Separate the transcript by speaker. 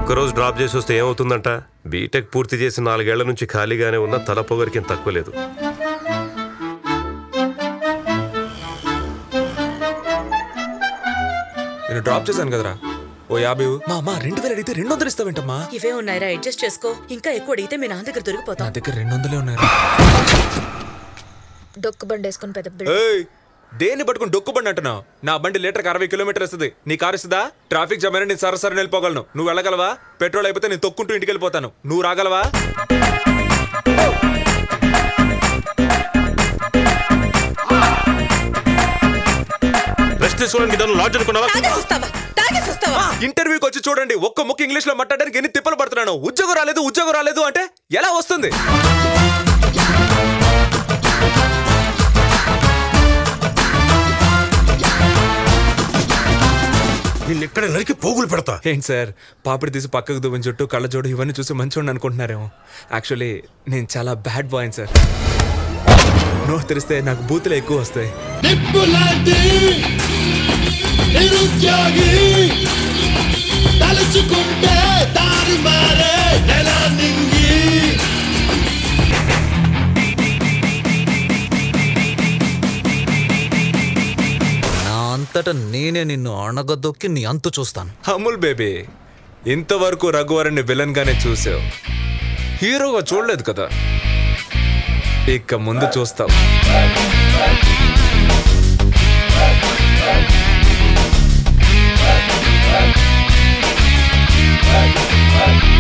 Speaker 1: ఒక్కరోజు డ్రాప్ చేసి వస్తే ఏమవుతుందంట బీటెక్ పూర్తి చేసి నాలుగేళ్ల నుంచి ఖాళీగానే ఉన్న తల పొగరికి తక్కువ లేదు
Speaker 2: నేను డ్రాప్ చేశాను కదరా ఓ యాభై ఇవ్వు. మా అమ్మ రెండు వేలు అడిగితే రెండు వందలు ఇస్తావేంటమ్మా
Speaker 3: ఇవే ఉన్నాయిరా అడ్జస్ట్ చేసుకో ఇంకా ఎక్కువ అడిగితే మీ నాన్న దగ్గర
Speaker 2: నా
Speaker 3: దొరికిపోతాం
Speaker 2: దగ్గర రెండు వందలే ఉన్నాయి
Speaker 4: డొక్కు బండి వేసుకుని పెద్ద బిడ్డ
Speaker 2: ఏయ్ దేన్ని పట్టుకుని డొక్కుబండి అంటున్నావు నా బండి లీటర్కి అరవై కిలోమీటర్ వస్తుంది నీ కారు ఇస్తుందా ట్రాఫిక్ జామ్ అయినా నేను సరసరి వెళ్ళిపోగలను నువ్వు వెళ్ళగలవా పెట్రోల్ అయిపోతే నేను తొక్కుంటూ ఇంటికి వెళ్ళిపోతాను నువ్వు రాగలవా
Speaker 1: రెస్ట్ తీసుకోవడానికి ఇద్దరు లాడ్జ్ అనుకున్నావా
Speaker 3: తాగేసి వస్తావా తాగేసి వస్తావా
Speaker 2: ఇంటర్వ్యూకి వచ్చి చూడండి ఒక్క ముక్క ఇంగ్లీష్ లో మాట్లాడడానికి ఎన్ని తిప్పలు పడుతున్నాను ఉద్యోగం రాలేదు ఉద్యోగం రాలేదు అంటే ఎలా వస్తుంది
Speaker 5: నిన్ను ఇక్కడ నరికి పోగులు పెడతా
Speaker 2: ఏంటి సార్ పాపిడి తీసి పక్కకు దువ్వని చుట్టూ కళ్ళజోడు ఇవన్నీ చూసి మంచిగా అనుకుంటున్నారేమో యాక్చువల్లీ నేను చాలా బ్యాడ్ బాయ్ సార్ నోరు తెరిస్తే నాకు బూతులు ఎక్కువ వస్తాయి
Speaker 6: నిప్పులాంటి నిరుద్యోగి తలుచుకుంటే దారి మారే నెల నింగి
Speaker 7: నా అంతటా నేనే నిన్ను అణగదొక్కి నీ అంతు చూస్తాను
Speaker 2: అమూల్ బేబీ ఇంతవరకు రఘువరన్ని విలన్ గానే చూసావు హీరోగా చూడలేదు కదా ఇక ముందు చూస్తావు
Speaker 6: Thank